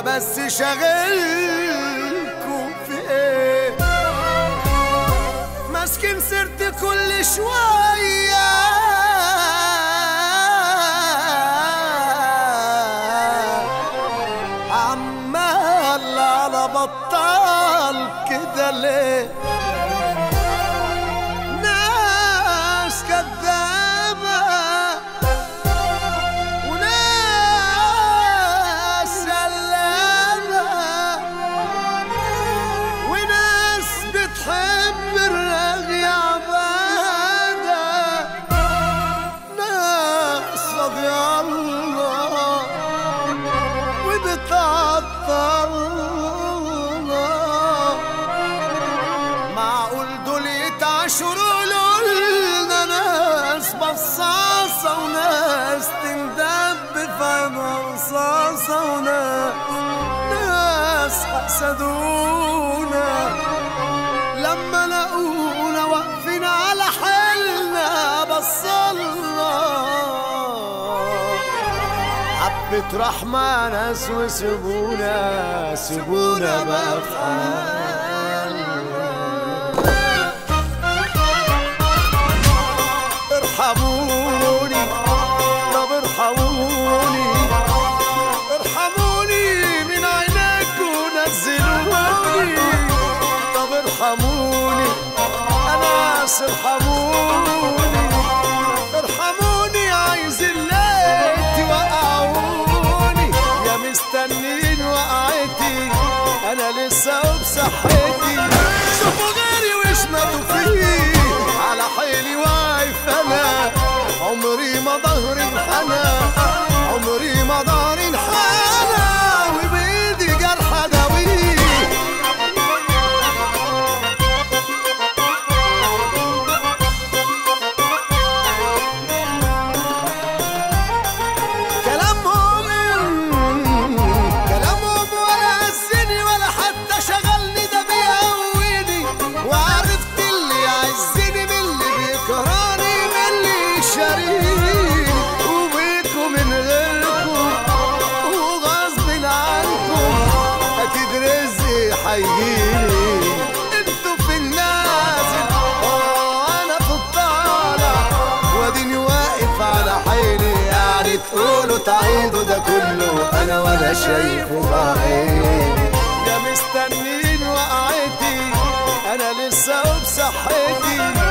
بس شاغلكم في ايه ماسكين سيرتي كل شوية عمال على بطال كده ليه ناس كذابة وناس سلامة وناس بتحب الرغي عبادة ناس رضي الله وبتعطلنا معقول دول يتعشروا لنا ناس بصاصة وناس تندب في رصاصة وناس ناس حسدونا لما لقونا واقفين على حالنا بصلنا حبة رحمة ناس وسيبونا سيبونا بقى في حالنا ارحموني طب ارحموني ارحموني من عينيكم نزلوني طب ارحموني انا ناس ارحموني ارحموني عايز الليل توقعوني يا مستنين وقعتي انا لسه وبصحتي شوفوا غيري واشمتوا فيه على حيلي واقف انا عمري ما ظهري انحنى عمري ما ظهري انحنى وبايدي جرح داويه كلامهم كلامهم ولا هزني ولا حتى شغلني ده بيقويني وعرفت اللي يعزني من اللي بيكرهني من اللي يشاريني وبيكم من غيركم وغصب عنكم اكيد رزقي هيجيلي انتوا في النازل اه انا في الطالع واديني واقف على حيلي يعني تقولوا تعيدوا ده كله انا ولا شايفه بعيني يا مستنين وقعتي انا لسه وبصحتي